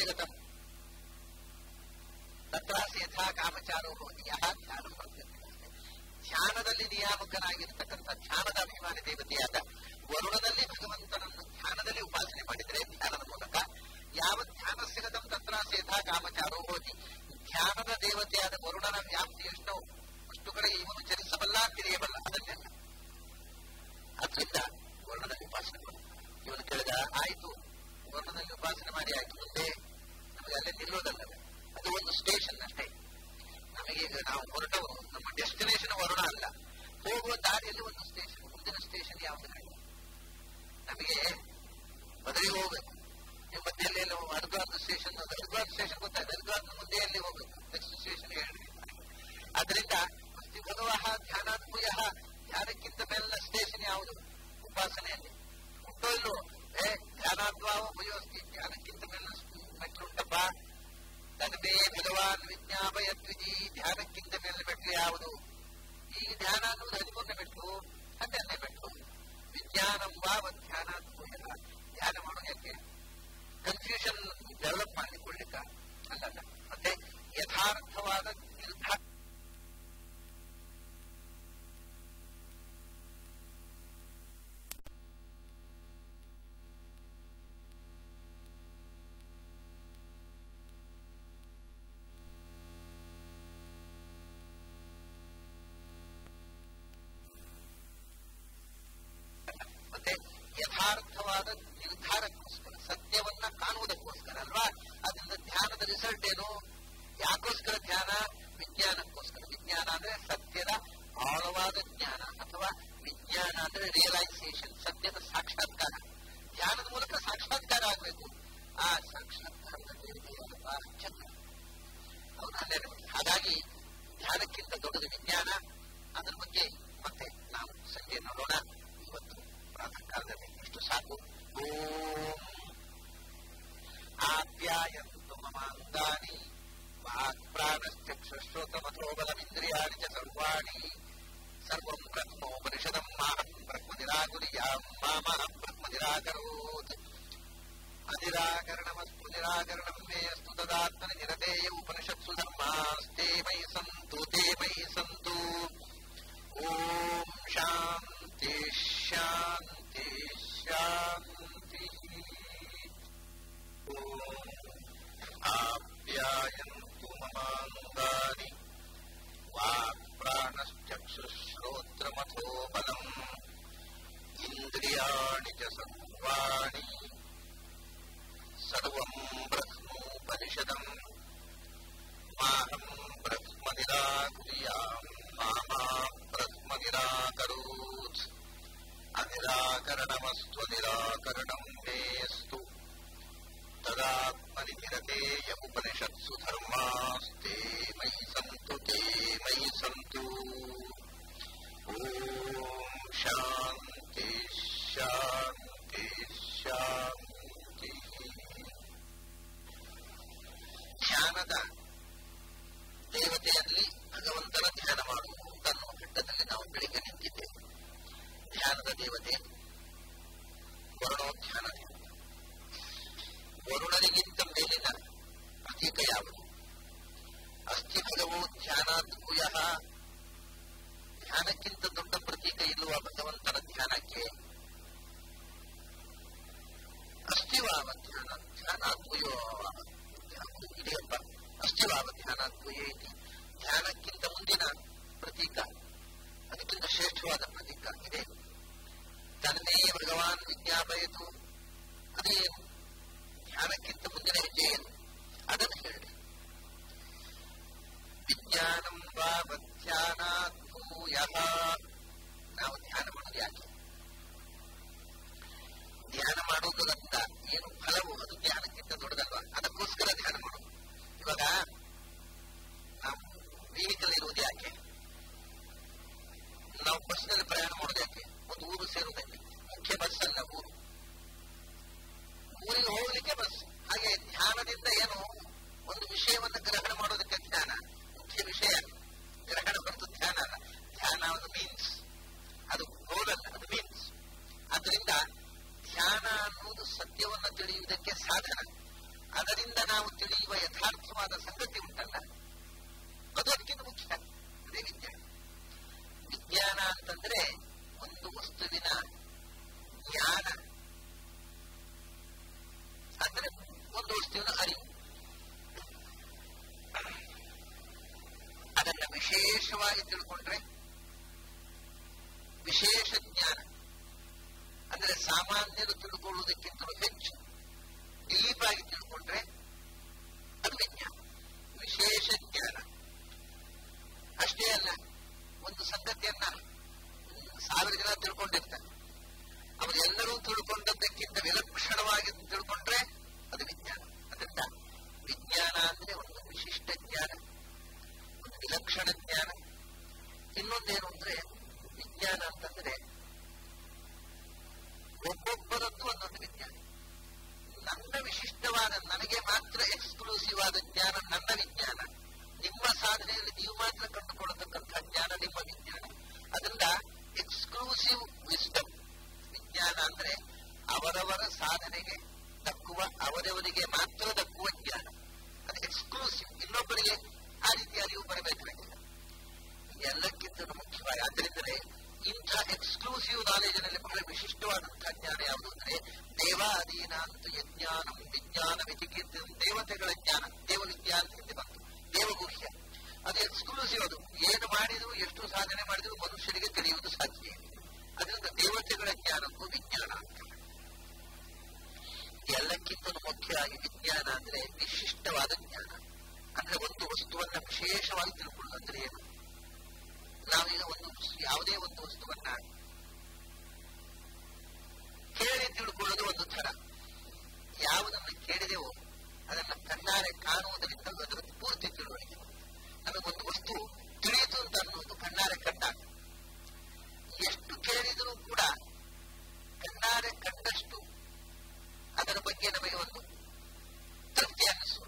ಧ್ಯಾನಸ್ಯಗತಂ ತತ್ರಾಸ ಯಥಾ ಕಾಮಚಾರೋ ಭವತಿ ಯಹ ಧ್ಯಾನ ಧ್ಯಾನದಲ್ಲಿ ನಿಯಾಮಕನಾಗಿರ್ತಕ್ಕಂಥ ಧ್ಯಾನದ ಅಭಿಮಾನಿ ದೇವತೆಯಾದ ವರುಣದಲ್ಲಿ ಭಗವಂತನನ್ನು ಧ್ಯಾನದಲ್ಲಿ ಉಪಾಸನೆ ಮಾಡಿದರೆ ಧ್ಯಾನದ ಮೂಲಕ ಯಾವ ಧ್ಯಾನ ಸಿಗದಂ ತತ್ರಾಸ ಯಥಾ ಕಾಮಚಾರೋ ಭವತಿ ಧ್ಯಾನದ ದೇವತೆಯಾದ ವರುಣನ ವ್ಯಾಪ್ತಿ ಎಷ್ಟೋ ಅಷ್ಟು ಕಡೆ ಇವನು ಚಲಿಸಬಲ್ಲ ತಿಳಿಯಬಲ್ಲ ಅದನ್ನೆಲ್ಲ ಅದರಿಂದ ವರ್ಣದಲ್ಲಿ ಉಪಾಸನೆ ಮಾಡು ಇವನು ಕೇಳಿದ ಆಯ್ತು ವರ್ಣದಲ್ಲಿ ಉಪಾಸನೆ ಮಾಡಿ ಆಯ್ತು ಮುಂದೆ ನಮಗೆ ಅಲ್ಲೇ ನಿಲ್ಲೋದಲ್ಲ ಅದು ಒಂದು ಸ್ಟೇಷನ್ ಅಷ್ಟೇ ನಮಗೆ ಈಗ ನಾವು ಹೊರಟವರು ನಮ್ಮ ಡೆಸ್ಟಿನೇಷನ್ ವರುಣ ಅಲ್ಲ ಹೋಗುವ ದಾರಿಯಲ್ಲಿ ಒಂದು ಸ್ಟೇಷನ್ ಮುಂದಿನ ಸ್ಟೇಷನ್ ಯಾವುದು ನಮಗೆ ಬದಲಿಗೆ ಹೋಗ್ಬೇಕು ನೀವು ಮಧ್ಯೆಯಲ್ಲಿ ಹರಿದ್ವಾರದ ಸ್ಟೇಷನ್ ಹರಿದ್ವಾರ ಸ್ಟೇಷನ್ ಗೊತ್ತಾಯ್ತು ಹರಿದ್ವಾರದ ಮುಂದೆ ಎಲ್ಲಿ ಹೋಗ್ಬೇಕು ನೆಕ್ಸ್ಟ್ ಸ್ಟೇಷನ್ ಹೇಳಿ ಅದರಿಂದ ಅಸ್ತಿ ಭಗವಃ ಧ್ಯಾನಾತ್ಮಯ ಧ್ಯಾನಕ್ಕಿಂತ ಮೇಲಿನ ಸ್ಟೇಷನ್ ಯಾವುದು ಉಪಾಸನೆಯಲ್ಲಿ ಉಂಟೋ ಇಲ್ಲೋ ಏ ಧ್ಯಾನಾತ್ವಾವ ಭಯೋಸ್ತಿ ಧ್ಯಾನಕ್ಕಿಂತ ಮೇಲಿನ ಮೆಟ್ಲು ಉಂಟಪ್ಪ ತನ್ಮೇ ಭಗವಾನ್ ವಿಜ್ಞಾಪಯತ್ವಿಜಿ ಧ್ಯಾನಕ್ಕಿಂತ ಮೇಲಿನ ಮೆಟ್ಲು ಯಾವುದು ಈ ಧ್ಯಾನ ಅನ್ನುವುದು ಹದಿಮೂರನೇ ಮೆಟ್ಲು ಹನ್ನೆರಡನೇ ಮೆಟ್ಲು ವಿಜ್ಞಾನಂ ವಾವ ಧ್ಯಾನಾತ್ಮಯ ಧ್ಯಾನ ಮಾಡೋದಕ್ಕೆ ಕನ್ಫ್ಯೂಷನ್ ಡೆವಲಪ್ ಮಾಡಿಕೊಳ್ಳಿಕ್ಕ ಅಲ್ಲಲ್ಲ ಮತ್ತೆ ಯಥಾರ್ಥವಾದ ನಿರ್ಧಾರ ಮತ್ತೆ ಯಥಾರ್ಥವಾದ ನಿರ್ಧಾರಕ್ಕೋಸ್ಕರ ಸತ್ಯವನ್ನ ಕಾಣುವುದಕ್ಕೋಸ್ಕರ ಅಲ್ವಾ ಅದರಿಂದ ಧ್ಯಾನದ ರಿಸಲ್ಟ್ ಏನು ಯಾಕೋಸ್ಕರ ಧ್ಯಾನ ವಿಜ್ಞಾನಕ್ಕೋಸ್ಕರ ವಿಜ್ಞಾನ ಅಂದ್ರೆ ಸತ್ಯದ ಆಳವಾದ ಜ್ಞಾನ ಅಥವಾ ವಿಜ್ಞಾನ ಅಂದ್ರೆ ರಿಯಲೈಸೇಷನ್ ಸತ್ಯದ ಸಾಕ್ಷಾತ್ಕಾರ ಧ್ಯಾನದ ಮೂಲಕ ಸಾಕ್ಷಾತ್ಕಾರ ಆಗಬೇಕು ಆ ಸಾಕ್ಷಾತ್ಕಾರದಲ್ಲಿ ಚಂದ್ರ ಅವನು ಅಲ್ಲೇ ಹಾಗಾಗಿ ಧ್ಯಾನಕ್ಕಿಂತ ದೊಡ್ಡದು ವಿಜ್ಞಾನ ಅದರ ಬಗ್ಗೆ ಮತ್ತೆ ನಾವು ಸಂಜೆ ನೋಡೋಣ ಇವತ್ತು ಪ್ರಾತಃ ಕಾಲದಲ್ಲಿ ಇಷ್ಟು ಸಾಕು ಓಂ ಆಪ್ಯಾಯಂತು ಮಮಾಂಗಾನಿ ವಾಕ್ ಪ್ರಾಣಶ್ಚಕ್ಷುಶ್ರೋತಮಥೋ ಬಲಮಿಂದ್ರಿಯಾಣಿ ಚ ಸರ್ವಾಣಿ ಸರ್ವಂ ಬ್ರಹ್ಮೋಪನಿಷದಂ ಮಾಹಂ ಬ್ರಹ್ಮ ನಿರಾಕುರ್ಯಾಂ ಮಾಮಹಂ ಬ್ರಹ್ಮ ನಿರಾಕರೋತ್ ಅನಿರಾಕರಣಮಸ್ತು ನಿರಾಕರಣಂ ಮೇ ಅಸ್ತು ತದಾತ್ಮನಿ ನಿರತೇಯ ಉಪನಿಷತ್ಸು ಧರ್ಮಾಸ್ತೆ ಮಯಿ ಸಂತು ತೇ ಮಯಿ ಸಂತು ಓಂ ಶಾಂತಿ ಶಾಂತಿ ಶಾಂತಿ ಓಂ ಆಪ್ಯಾಯಂತು ಮಮಾಂಗಾನಿ ವಾಕ್ ಪ್ರಾಣಶ್ಚಕ್ಷುಶ್ರೋತ್ರಮಥೋ ಬಲಂ ಇಂದ್ರಿಯಾಣಿ ಚ ಸರ್ವಾಣಿ ಸರ್ವಂ ಬ್ರಹ್ಮೋಪನಿಷದಂ ಮಾಹಂ ಬ್ರಹ್ಮ ನಿರಾಕುರ್ಯಾಂ ಮಾಮಾ ಬ್ರಹ್ಮ ನಿರಾಕರೋತ್ ಅನಿರಾಕರಣಮಸ್ತ್ವ ನಿರಾಕರಣಂ ಮೇಸ್ತು ತದಾತ್ಮನಿ ನಿರತೇಯ ಉಪನಿಷತ್ಸು ಧರ್ಮಾಸ್ತೆ ಮಯಿ ಸಂತು ತೇ ಮಯಿ ಸಂತು ಓಂ ಶಾಂತಿ ಶಾಂತಿ ಶಾಂತಿ ಧ್ಯಾನದ ದೇವತೆಯಲ್ಲಿ ಭಗವಂತನ ಧ್ಯಾನ ಮಾಡುವುದು ಅನ್ನುವ ಘಟ್ಟದಲ್ಲಿ ನಾವು ಬೆಳಿಗ್ಗೆ ನಿಂತಿದ್ದೇವೆ ಧ್ಯಾನದ ದೇವತೆ ವರುಣೋಧ್ಯಾನ ದೇವತೆ ವರುಣನಿಗಿಂತ ಮೇಲಿನ ಪ್ರತೀಕ ಯಾವುದು ಅಸ್ಥಿ ಭಗವೋ ಧ್ಯಾನಾತ್ ಕುಯ ಧ್ಯಾನಕ್ಕಿಂತ ದೊಡ್ಡ ಪ್ರತೀಕ ಇರುವ ಭಗವಂತನ ಧ್ಯಾನಕ್ಕೆ ಅಸ್ಥಿವಾವ ಧ್ಯಾನ ಧ್ಯಾನಾತ್ಮಯೋ ಇದೆಯಪ್ಪ ಅಸ್ಥಿವಾವ ಧ್ಯಾನಾತ್ಮಯೇ ಇತಿ ಧ್ಯಾನಕ್ಕಿಂತ ಮುಂದಿನ ಪ್ರತೀಕ ಅದಕ್ಕಿಂತ ಶ್ರೇಷ್ಠವಾದ ಪ್ರತೀಕ ಇದೆ ತನ್ನೇ ಭಗವಾನ್ ವಿಜ್ಞಾಪಯಿತು ಅದೇನು ಧ್ಯಾನಕ್ಕಿಂತ ಮುಂದಿನ ಹೆಜ್ಜೆ ಏನು ಅದನ್ನು ಹೇಳಿ ವಿಜ್ಞಾನಂ ಧ್ಯಾನಾತ್ಮೂಯ ನಾವು ಧ್ಯಾನ ಮಾಡೋದು ಯಾಕೆ ಧ್ಯಾನ ಮಾಡುವುದರಿಂದ ಏನು ಫಲವು ಅದು ಧ್ಯಾನಕ್ಕಿಂತ ದೊಡ್ಡದಲ್ವಾ ಅದಕ್ಕೋಸ್ಕರ ಧ್ಯಾನ ಮಾಡೋದು ಇವಾಗ ನಾವು ವೆಹಿಕಲ್ ಇರುವುದು ಯಾಕೆ ನಾವು ಬಸ್ನಲ್ಲಿ ಪ್ರಯಾಣ ಮಾಡೋದು ಯಾಕೆ ಒಂದು ಊರು ಸೇರುವುದಕ್ಕೆ ಮುಖ್ಯ ಬಸ್ ಅಲ್ಲ ಊರು ಊರಿಗೆ ಹೋಗ್ಲಿಕ್ಕೆ ಬಸ್ ಹಾಗೆ ಧ್ಯಾನದಿಂದ ಏನು ಒಂದು ವಿಷಯವನ್ನು ಗ್ರಹಣ ಮಾಡೋದಕ್ಕೆ ಧ್ಯಾನ ಮುಖ್ಯ ವಿಷಯ ಗ್ರಹಣ ಹೊರತು ಧ್ಯಾನ ಅಲ್ಲ ಧ್ಯಾನ ಒಂದು ಮೀನ್ಸ್ ಅದು ಗೋಲ್ ಅಲ್ಲ ಅದು ಮೀನ್ಸ್ ಅದರಿಂದ ಧ್ಯಾನ ಅನ್ನುವುದು ಸತ್ಯವನ್ನು ತಿಳಿಯುವುದಕ್ಕೆ ಸಾಧನ ಅದರಿಂದ ನಾವು ತಿಳಿಯುವ ಯಥಾರ್ಥವಾದ ಸಂಗತಿ ಉಂಟಲ್ಲ ಅದು ಅದಕ್ಕಿಂತ ಮುಖ್ಯ ಅದೇ ವಿಜ್ಞಾನ ವಿಜ್ಞಾನ ಅಂತಂದ್ರೆ ಒಂದು ವಸ್ತುವಿನ ಜ್ಞಾನ ಅಂದ್ರೆ ಒಂದು ವಸ್ತುವಿನ ಅರಿವು ಅದನ್ನ ವಿಶೇಷವಾಗಿ ತಿಳ್ಕೊಂಡ್ರೆ ವಿಶೇಷ ಜ್ಞಾನ ಅಂದ್ರೆ ಸಾಮಾನ್ಯರು ತಿಳ್ಕೊಳ್ಳುವುದಕ್ಕಿಂತಲೂ ಹೆಚ್ಚು ಡೀಪ್ ಆಗಿ ತಿಳ್ಕೊಂಡ್ರೆ ಅದು ವಿಜ್ಞಾನ ವಿಶೇಷ ಜ್ಞಾನ ಅಷ್ಟೇ ಅಲ್ಲ ಒಂದು ಸಂಗತಿಯನ್ನ ಸಾವಿರ ಜನ ತಿಳ್ಕೊಂಡಿರ್ತಾರೆ ಅವರೆಲ್ಲರೂ ತಿಳ್ಕೊಂಡದ್ದಕ್ಕಿಂತ ವಿಲಕ್ಷಣವಾಗಿ ತಿಳ್ಕೊಂಡ್ರೆ ಅದು ವಿಜ್ಞಾನ ಅದರಿಂದ ವಿಜ್ಞಾನ ಅಂದ್ರೆ ಒಂದು ವಿಶಿಷ್ಟ ಜ್ಞಾನ ಒಂದು ವಿಲಕ್ಷಣ ಜ್ಞಾನ ಇನ್ನೊಂದೇನು ಅಂದ್ರೆ ವಿಜ್ಞಾನ ಅಂತಂದ್ರೆ ಒಬ್ಬೊಬ್ಬರದ್ದು ಒಂದೊಂದು ವಿಜ್ಞಾನ ನನ್ನ ವಿಶಿಷ್ಟವಾದ ನನಗೆ ಮಾತ್ರ ಎಕ್ಸ್ಕ್ಲೂಸಿವ್ ಆದ ಜ್ಞಾನ ನನ್ನ ವಿಜ್ಞಾನ ನಿಮ್ಮ ಸಾಧನೆಯಲ್ಲಿ ನೀವು ಮಾತ್ರ ಕಂಡುಕೊಳ್ಳತಕ್ಕಂಥ ಜ್ಞಾನ ನಿಮ್ಮ ವಿಜ್ಞಾನ ಅದರಿಂದ ಎಕ್ಸ್ಕ್ಲೂಸಿವ್ ವಿಸ್ಡಮ್ ವಿಜ್ಞಾನ ಅಂದ್ರೆ ಅವರವರ ಸಾಧನೆಗೆ ದಕ್ಕುವ ಅವರವರಿಗೆ ಮಾತ್ರ ದಕ್ಕುವ ಜ್ಞಾನ ಅದು ಎಕ್ಸ್ಕ್ಲೂಸಿವ್ ಇನ್ನೊಬ್ಬರಿಗೆ ಆ ರೀತಿ ಅರಿವು ಬರಬೇಕಾಗಿಲ್ಲ ಎಲ್ಲಕ್ಕಿಂತ ಮುಖ್ಯವಾಗಿ ಆದ್ದರಿಂದಲೇ ಇಂಥ ಎಕ್ಸ್ಕ್ಲೂಸಿವ್ ನಾಲೆಜಿನಲ್ಲಿ ಬಹಳ ವಿಶಿಷ್ಟವಾದಂತಹ ಜ್ಞಾನ ಯಾವುದು ಅಂದ್ರೆ ದೇವಾದೀನ ಅಂತ ಯಜ್ಞಾನಂ ವಿಜ್ಞಾನ ವಿಚಿಕೀರ್ತಿ ದೇವತೆಗಳ ಜ್ಞಾನ ದೇವ ವಿಜ್ಞಾನ ಅಂತ ಬಂತು ದೇವಗುಹ್ಯ ಅದು ಎಕ್ಸ್ಕ್ಲೂಸಿವ್ ಅದು ಏನು ಮಾಡಿದ್ರು ಎಷ್ಟು ಸಾಧನೆ ಮಾಡಿದ್ರು ಮನುಷ್ಯರಿಗೆ ತಿಳಿಯುವುದು ಸಾಧ್ಯ ಇಲ್ಲ ಅದರಿಂದ ದೇವತೆಗಳ ಜ್ಞಾನಕ್ಕೂ ವಿಜ್ಞಾನ ಅಂತ ಎಲ್ಲಕ್ಕಿಂತ ಮುಖ್ಯವಾಗಿ ವಿಜ್ಞಾನ ಅಂದ್ರೆ ವಿಶಿಷ್ಟವಾದ ಜ್ಞಾನ ಅಂದ್ರೆ ಒಂದು ವಸ್ತುವನ್ನ ವಿಶೇಷವಾಗಿ ತಿಳ್ಕೊಳ್ಳೋದು ಅಂದ್ರೆ ಏನು ನಾವೀಗ ಒಂದು ಯಾವುದೇ ಒಂದು ವಸ್ತುವನ್ನ ಕೇಳಿ ತಿಳ್ಕೊಳ್ಳೋದು ಒಂದು ಥರ ಯಾವುದನ್ನು ಕೇಳಿದೆವೋ ಅದನ್ನ ಕಣ್ಣಾರೆ ಕಾಣುವುದರಿಂದ ಅದರ ಪೂರ್ತಿ ತಿಳುವಳಿಕೆ ನಮಗೊಂದು ವಸ್ತು ತಿಳಿಯಿತು ಅಂತ ಅನ್ನೋದು ಕಣ್ಣಾರೆ ಕಂಡಾಗ ಎಷ್ಟು ಕೇಳಿದರೂ ಕೂಡ ಕಣ್ಣಾರೆ ಕಂಡಷ್ಟು ಅದರ ಬಗ್ಗೆ ನಮಗೆ ಒಂದು ತೃಪ್ತಿ ಅನ್ನಿಸುವುದು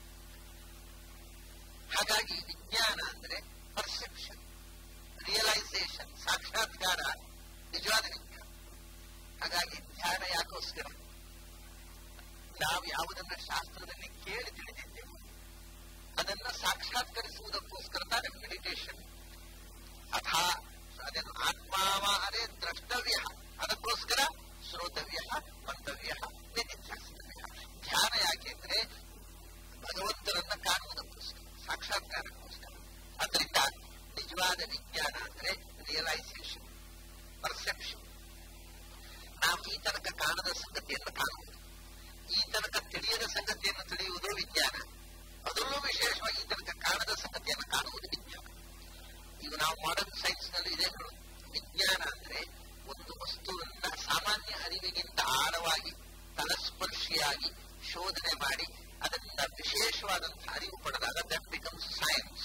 ಹಾಗಾಗಿ ವಿಜ್ಞಾನ ಅಂದ್ರೆ ಪರ್ಸೆಪ್ಷನ್ ರಿಯಲೈಸೇಷನ್ ಸಾಕ್ಷಾತ್ಕಾರ ನಿಜವಾದ ವಿಜ್ಞಾನ ಹಾಗಾಗಿ ಧ್ಯಾನ ಯಾಕೋಸ್ಕರ ನಾವು ಯಾವುದನ್ನ ಶಾಸ್ತ್ರದಲ್ಲಿ ಕೇಳಿ ತಿಳಿದಿದ್ದೇವೆ ಅದನ್ನ ಸಾಕ್ಷಾತ್ಕರಿಸುವುದಕ್ಕೋಸ್ಕರ ತಾನೇ ಮೆಡಿಟೇಷನ್ ಅಥಾ ಅದನ್ನು ಆತ್ಮಾವ ಅದೇ ದ್ರಷ್ಟವ್ಯ ಅದಕ್ಕೋಸ್ಕರ ಶ್ರೋತವ್ಯ ಮಂತವ್ಯ ನಿಧಿಧ್ಯಾಸಿತವ್ಯ ಧ್ಯಾನ ಯಾಕೆಂದ್ರೆ ಭಗವಂತರನ್ನ ಕಾಣುವುದಕ್ಕೋಸ್ಕರ ಸಾಕ್ಷಾತ್ಕಾರಕ್ಕೋಸ್ಕರ ಅದರಿಂದ ನಿಜವಾದ ವಿಜ್ಞಾನ ಅಂದ್ರೆ ರಿಯಲೈಸೇಷನ್ ಪರ್ಸೆಪ್ಷನ್ ನಾವು ಈ ತನಕ ಕಾಣದ ಸಂಗತಿಯನ್ನು ಕಾಣುವುದು ಈ ತನಕ ತಿಳಿಯದ ಸಂಗತಿಯನ್ನು ತಿಳಿಯುವುದು ವಿಜ್ಞಾನ ಅದರಲ್ಲೂ ವಿಶೇಷವಾಗಿ ಈ ತನಕ ಕಾಣದ ಸಂಗತಿಯನ್ನು ಕಾಣುವುದು ವಿಜ್ಞಾನ ಈಗ ನಾವು ಮಾಡರ್ನ್ ಸೈನ್ಸ್ ನಲ್ಲಿ ಇದೆ ವಿಜ್ಞಾನ ಅಂದ್ರೆ ಒಂದು ವಸ್ತುವನ್ನ ಸಾಮಾನ್ಯ ಅರಿವಿಗಿಂತ ಆಳವಾಗಿ ತಲಸ್ಪರ್ಶಿಯಾಗಿ ಶೋಧನೆ ಮಾಡಿ ಅದರಿಂದ ವಿಶೇಷವಾದಂತಹ ಅರಿವು ಪಡೆದಾಗ ದಟ್ ಬಿಕಮ್ಸ್ ಸೈನ್ಸ್